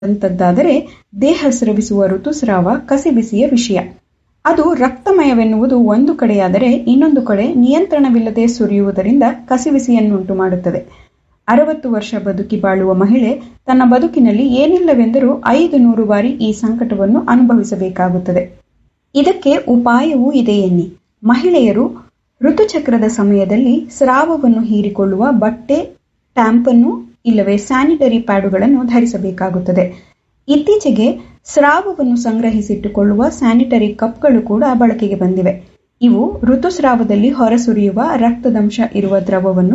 ಅಂಥದ್ದಾದರೆ ದೇಹ ಸ್ರವಿಸುವ ಋತುಸ್ರಾವ ಕಸಿಬಿಸಿಯ ವಿಷಯ ಅದು ರಕ್ತಮಯವೆನ್ನುವುದು ಒಂದು ಕಡೆಯಾದರೆ ಇನ್ನೊಂದು ಕಡೆ ನಿಯಂತ್ರಣವಿಲ್ಲದೆ ಸುರಿಯುವುದರಿಂದ ಕಸಿವಿಸಿಯನ್ನುಂಟು ಮಾಡುತ್ತದೆ ಅರವತ್ತು ವರ್ಷ ಬದುಕಿ ಬಾಳುವ ಮಹಿಳೆ ತನ್ನ ಬದುಕಿನಲ್ಲಿ ಏನಿಲ್ಲವೆಂದರೂ ಐದು ನೂರು ಬಾರಿ ಈ ಸಂಕಟವನ್ನು ಅನುಭವಿಸಬೇಕಾಗುತ್ತದೆ ಇದಕ್ಕೆ ಉಪಾಯವೂ ಇದೆ ಎನ್ನಿ ಮಹಿಳೆಯರು ಋತುಚಕ್ರದ ಸಮಯದಲ್ಲಿ ಸ್ರಾವವನ್ನು ಹೀರಿಕೊಳ್ಳುವ ಬಟ್ಟೆ ಟ್ಯಾಂಪನ್ನು ಇಲ್ಲವೇ ಸ್ಯಾನಿಟರಿ ಪ್ಯಾಡುಗಳನ್ನು ಧರಿಸಬೇಕಾಗುತ್ತದೆ ಇತ್ತೀಚೆಗೆ ಸ್ರಾವವನ್ನು ಸಂಗ್ರಹಿಸಿಟ್ಟುಕೊಳ್ಳುವ ಸ್ಯಾನಿಟರಿ ಕಪ್ಗಳು ಕೂಡ ಬಳಕೆಗೆ ಬಂದಿವೆ ಇವು ಋತುಸ್ರಾವದಲ್ಲಿ ಹೊರಸುರಿಯುವ ರಕ್ತದಂಶ ಇರುವ ದ್ರವವನ್ನು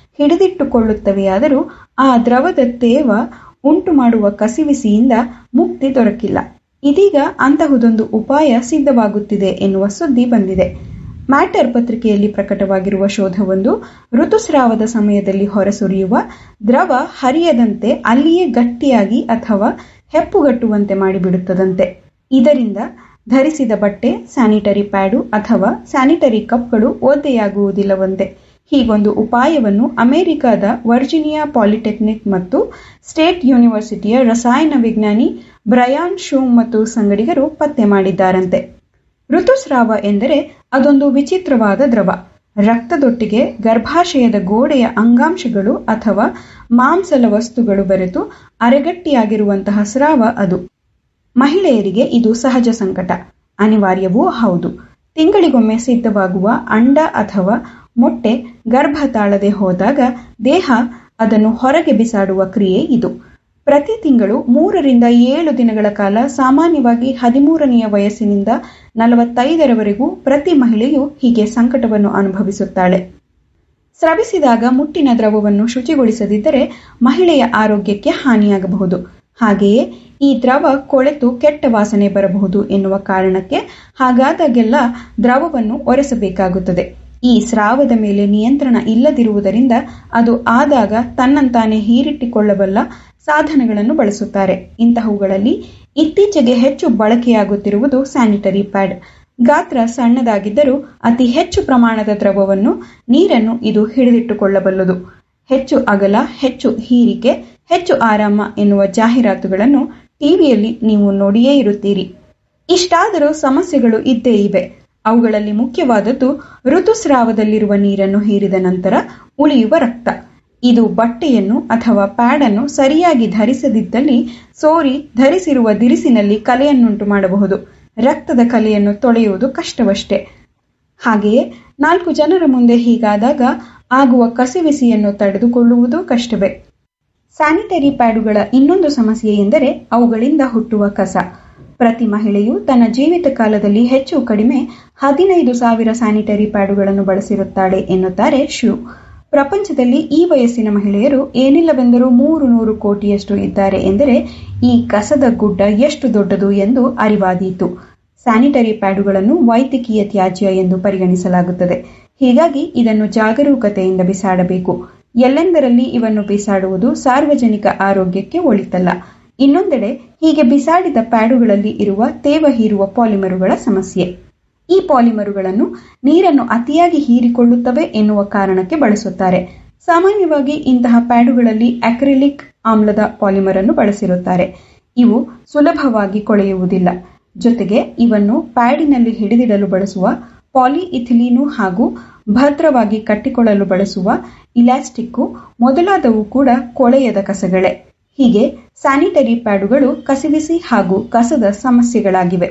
ಹಿಡಿದಿಟ್ಟುಕೊಳ್ಳುತ್ತವೆಯಾದರೂ ಆ ದ್ರವದ ತೇವ ಉಂಟು ಮಾಡುವ ಕಸಿವಿಸಿಯಿಂದ ಮುಕ್ತಿ ದೊರಕಿಲ್ಲ ಇದೀಗ ಅಂತಹುದೊಂದು ಉಪಾಯ ಸಿದ್ಧವಾಗುತ್ತಿದೆ ಎನ್ನುವ ಸುದ್ದಿ ಬಂದಿದೆ ಮ್ಯಾಟರ್ ಪತ್ರಿಕೆಯಲ್ಲಿ ಪ್ರಕಟವಾಗಿರುವ ಶೋಧವೊಂದು ಋತುಸ್ರಾವದ ಸಮಯದಲ್ಲಿ ಹೊರಸುರಿಯುವ ದ್ರವ ಹರಿಯದಂತೆ ಅಲ್ಲಿಯೇ ಗಟ್ಟಿಯಾಗಿ ಅಥವಾ ಹೆಪ್ಪುಗಟ್ಟುವಂತೆ ಮಾಡಿಬಿಡುತ್ತದಂತೆ ಇದರಿಂದ ಧರಿಸಿದ ಬಟ್ಟೆ ಸ್ಯಾನಿಟರಿ ಪ್ಯಾಡು ಅಥವಾ ಸ್ಯಾನಿಟರಿ ಕಪ್ಗಳು ಒದ್ದೆಯಾಗುವುದಿಲ್ಲವಂತೆ ಹೀಗೊಂದು ಉಪಾಯವನ್ನು ಅಮೆರಿಕದ ವರ್ಜಿನಿಯಾ ಪಾಲಿಟೆಕ್ನಿಕ್ ಮತ್ತು ಸ್ಟೇಟ್ ಯೂನಿವರ್ಸಿಟಿಯ ರಸಾಯನ ವಿಜ್ಞಾನಿ ಬ್ರಯಾನ್ ಶೂಮ್ ಮತ್ತು ಸಂಗಡಿಗರು ಪತ್ತೆ ಮಾಡಿದ್ದಾರಂತೆ ಋತುಸ್ರಾವ ಎಂದರೆ ಅದೊಂದು ವಿಚಿತ್ರವಾದ ದ್ರವ ರಕ್ತದೊಟ್ಟಿಗೆ ಗರ್ಭಾಶಯದ ಗೋಡೆಯ ಅಂಗಾಂಶಗಳು ಅಥವಾ ಮಾಂಸಲ ವಸ್ತುಗಳು ಬೆರೆತು ಅರೆಗಟ್ಟಿಯಾಗಿರುವಂತಹ ಸ್ರಾವ ಅದು ಮಹಿಳೆಯರಿಗೆ ಇದು ಸಹಜ ಸಂಕಟ ಅನಿವಾರ್ಯವೂ ಹೌದು ತಿಂಗಳಿಗೊಮ್ಮೆ ಸಿದ್ಧವಾಗುವ ಅಂಡ ಅಥವಾ ಮೊಟ್ಟೆ ಗರ್ಭ ತಾಳದೆ ಹೋದಾಗ ದೇಹ ಅದನ್ನು ಹೊರಗೆ ಬಿಸಾಡುವ ಕ್ರಿಯೆ ಇದು ಪ್ರತಿ ತಿಂಗಳು ಮೂರರಿಂದ ಏಳು ದಿನಗಳ ಕಾಲ ಸಾಮಾನ್ಯವಾಗಿ ಹದಿಮೂರನೆಯ ವಯಸ್ಸಿನಿಂದ ನಲವತ್ತೈದರವರೆಗೂ ಪ್ರತಿ ಮಹಿಳೆಯು ಹೀಗೆ ಸಂಕಟವನ್ನು ಅನುಭವಿಸುತ್ತಾಳೆ ಸ್ರವಿಸಿದಾಗ ಮುಟ್ಟಿನ ದ್ರವವನ್ನು ಶುಚಿಗೊಳಿಸದಿದ್ದರೆ ಮಹಿಳೆಯ ಆರೋಗ್ಯಕ್ಕೆ ಹಾನಿಯಾಗಬಹುದು ಹಾಗೆಯೇ ಈ ದ್ರವ ಕೊಳೆತು ಕೆಟ್ಟ ವಾಸನೆ ಬರಬಹುದು ಎನ್ನುವ ಕಾರಣಕ್ಕೆ ಹಾಗಾದಾಗೆಲ್ಲ ದ್ರವವನ್ನು ಒರೆಸಬೇಕಾಗುತ್ತದೆ ಈ ಸ್ರಾವದ ಮೇಲೆ ನಿಯಂತ್ರಣ ಇಲ್ಲದಿರುವುದರಿಂದ ಅದು ಆದಾಗ ತನ್ನಂತಾನೆ ಹೀರಿಟ್ಟಿಕೊಳ್ಳಬಲ್ಲ ಸಾಧನಗಳನ್ನು ಬಳಸುತ್ತಾರೆ ಇಂತಹವುಗಳಲ್ಲಿ ಇತ್ತೀಚೆಗೆ ಹೆಚ್ಚು ಬಳಕೆಯಾಗುತ್ತಿರುವುದು ಸ್ಯಾನಿಟರಿ ಪ್ಯಾಡ್ ಗಾತ್ರ ಸಣ್ಣದಾಗಿದ್ದರೂ ಅತಿ ಹೆಚ್ಚು ಪ್ರಮಾಣದ ದ್ರವವನ್ನು ನೀರನ್ನು ಇದು ಹಿಡಿದಿಟ್ಟುಕೊಳ್ಳಬಲ್ಲದು ಹೆಚ್ಚು ಅಗಲ ಹೆಚ್ಚು ಹೀರಿಕೆ ಹೆಚ್ಚು ಆರಾಮ ಎನ್ನುವ ಜಾಹೀರಾತುಗಳನ್ನು ಟಿವಿಯಲ್ಲಿ ನೀವು ನೋಡಿಯೇ ಇರುತ್ತೀರಿ ಇಷ್ಟಾದರೂ ಸಮಸ್ಯೆಗಳು ಇದ್ದೇ ಇವೆ ಅವುಗಳಲ್ಲಿ ಮುಖ್ಯವಾದದ್ದು ಋತುಸ್ರಾವದಲ್ಲಿರುವ ನೀರನ್ನು ಹೀರಿದ ನಂತರ ಉಳಿಯುವ ರಕ್ತ ಇದು ಬಟ್ಟೆಯನ್ನು ಅಥವಾ ಪ್ಯಾಡ್ ಅನ್ನು ಸರಿಯಾಗಿ ಧರಿಸದಿದ್ದಲ್ಲಿ ಸೋರಿ ಧರಿಸಿರುವ ದಿರಿಸಿನಲ್ಲಿ ಕಲೆಯನ್ನುಂಟು ಮಾಡಬಹುದು ರಕ್ತದ ಕಲೆಯನ್ನು ತೊಳೆಯುವುದು ಕಷ್ಟವಷ್ಟೇ ಹಾಗೆಯೇ ನಾಲ್ಕು ಜನರ ಮುಂದೆ ಹೀಗಾದಾಗ ಆಗುವ ಕಸಿವಿಸಿಯನ್ನು ತಡೆದುಕೊಳ್ಳುವುದು ಕಷ್ಟವೇ ಸ್ಯಾನಿಟರಿ ಪ್ಯಾಡುಗಳ ಇನ್ನೊಂದು ಸಮಸ್ಯೆ ಎಂದರೆ ಅವುಗಳಿಂದ ಹುಟ್ಟುವ ಕಸ ಪ್ರತಿ ಮಹಿಳೆಯು ತನ್ನ ಜೀವಿತ ಕಾಲದಲ್ಲಿ ಹೆಚ್ಚು ಕಡಿಮೆ ಹದಿನೈದು ಸಾವಿರ ಸ್ಯಾನಿಟರಿ ಪ್ಯಾಡುಗಳನ್ನು ಬಳಸಿರುತ್ತಾಳೆ ಎನ್ನುತ್ತಾರೆ ಶಿವ್ ಪ್ರಪಂಚದಲ್ಲಿ ಈ ವಯಸ್ಸಿನ ಮಹಿಳೆಯರು ಏನಿಲ್ಲವೆಂದರೂ ಮೂರು ನೂರು ಕೋಟಿಯಷ್ಟು ಇದ್ದಾರೆ ಎಂದರೆ ಈ ಕಸದ ಗುಡ್ಡ ಎಷ್ಟು ದೊಡ್ಡದು ಎಂದು ಅರಿವಾದೀತು ಸ್ಯಾನಿಟರಿ ಪ್ಯಾಡುಗಳನ್ನು ವೈದ್ಯಕೀಯ ತ್ಯಾಜ್ಯ ಎಂದು ಪರಿಗಣಿಸಲಾಗುತ್ತದೆ ಹೀಗಾಗಿ ಇದನ್ನು ಜಾಗರೂಕತೆಯಿಂದ ಬಿಸಾಡಬೇಕು ಎಲ್ಲೆಂದರಲ್ಲಿ ಇವನ್ನು ಬಿಸಾಡುವುದು ಸಾರ್ವಜನಿಕ ಆರೋಗ್ಯಕ್ಕೆ ಒಳಿತಲ್ಲ ಇನ್ನೊಂದೆಡೆ ಹೀಗೆ ಬಿಸಾಡಿದ ಪ್ಯಾಡುಗಳಲ್ಲಿ ಇರುವ ತೇವ ಹೀರುವ ಪಾಲಿಮರುಗಳ ಸಮಸ್ಯೆ ಈ ಪಾಲಿಮರುಗಳನ್ನು ನೀರನ್ನು ಅತಿಯಾಗಿ ಹೀರಿಕೊಳ್ಳುತ್ತವೆ ಎನ್ನುವ ಕಾರಣಕ್ಕೆ ಬಳಸುತ್ತಾರೆ ಸಾಮಾನ್ಯವಾಗಿ ಇಂತಹ ಪ್ಯಾಡುಗಳಲ್ಲಿ ಅಕ್ರಿಲಿಕ್ ಆಮ್ಲದ ಪಾಲಿಮರ್ ಅನ್ನು ಬಳಸಿರುತ್ತಾರೆ ಇವು ಸುಲಭವಾಗಿ ಕೊಳೆಯುವುದಿಲ್ಲ ಜೊತೆಗೆ ಇವನ್ನು ಪ್ಯಾಡಿನಲ್ಲಿ ಹಿಡಿದಿಡಲು ಬಳಸುವ ಪಾಲಿಇಥಿಲೀನು ಹಾಗೂ ಭದ್ರವಾಗಿ ಕಟ್ಟಿಕೊಳ್ಳಲು ಬಳಸುವ ಇಲಾಸ್ಟಿಕ್ಕು ಮೊದಲಾದವು ಕೂಡ ಕೊಳೆಯದ ಕಸಗಳೇ ಹೀಗೆ ಸ್ಯಾನಿಟರಿ ಪ್ಯಾಡುಗಳು ಕಸಿವಿಸಿ ಹಾಗೂ ಕಸದ ಸಮಸ್ಯೆಗಳಾಗಿವೆ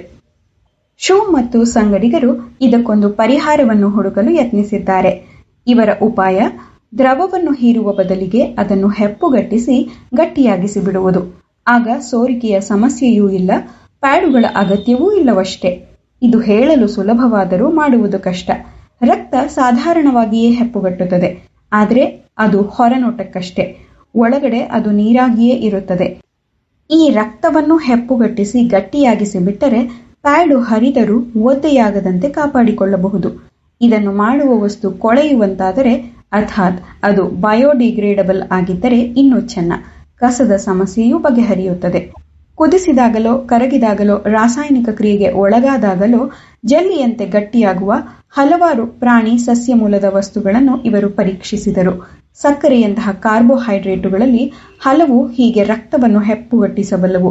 ಶೂ ಮತ್ತು ಸಂಗಡಿಗರು ಇದಕ್ಕೊಂದು ಪರಿಹಾರವನ್ನು ಹುಡುಕಲು ಯತ್ನಿಸಿದ್ದಾರೆ ಇವರ ಉಪಾಯ ದ್ರವವನ್ನು ಹೀರುವ ಬದಲಿಗೆ ಅದನ್ನು ಹೆಪ್ಪುಗಟ್ಟಿಸಿ ಗಟ್ಟಿಯಾಗಿಸಿ ಬಿಡುವುದು ಆಗ ಸೋರಿಕೆಯ ಸಮಸ್ಯೆಯೂ ಇಲ್ಲ ಪ್ಯಾಡುಗಳ ಅಗತ್ಯವೂ ಇಲ್ಲವಷ್ಟೇ ಇದು ಹೇಳಲು ಸುಲಭವಾದರೂ ಮಾಡುವುದು ಕಷ್ಟ ರಕ್ತ ಸಾಧಾರಣವಾಗಿಯೇ ಹೆಪ್ಪುಗಟ್ಟುತ್ತದೆ ಆದರೆ ಅದು ಹೊರನೋಟಕ್ಕಷ್ಟೇ ಒಳಗಡೆ ಅದು ನೀರಾಗಿಯೇ ಇರುತ್ತದೆ ಈ ರಕ್ತವನ್ನು ಹೆಪ್ಪುಗಟ್ಟಿಸಿ ಗಟ್ಟಿಯಾಗಿಸಿ ಬಿಟ್ಟರೆ ಪ್ಯಾಡು ಹರಿದರೂ ಒದ್ದೆಯಾಗದಂತೆ ಕಾಪಾಡಿಕೊಳ್ಳಬಹುದು ಇದನ್ನು ಮಾಡುವ ವಸ್ತು ಕೊಳೆಯುವಂತಾದರೆ ಅರ್ಥಾತ್ ಅದು ಬಯೋಡಿಗ್ರೇಡಬಲ್ ಆಗಿದ್ದರೆ ಇನ್ನೂ ಚೆನ್ನ ಕಸದ ಸಮಸ್ಯೆಯೂ ಬಗೆಹರಿಯುತ್ತದೆ ಕುದಿಸಿದಾಗಲೋ ಕರಗಿದಾಗಲೋ ರಾಸಾಯನಿಕ ಕ್ರಿಯೆಗೆ ಒಳಗಾದಾಗಲೋ ಜಲ್ಲಿಯಂತೆ ಗಟ್ಟಿಯಾಗುವ ಹಲವಾರು ಪ್ರಾಣಿ ಸಸ್ಯ ಮೂಲದ ವಸ್ತುಗಳನ್ನು ಇವರು ಪರೀಕ್ಷಿಸಿದರು ಸಕ್ಕರೆಯಂತಹ ಕಾರ್ಬೋಹೈಡ್ರೇಟುಗಳಲ್ಲಿ ಹಲವು ಹೀಗೆ ರಕ್ತವನ್ನು ಹೆಪ್ಪುಗಟ್ಟಿಸಬಲ್ಲವು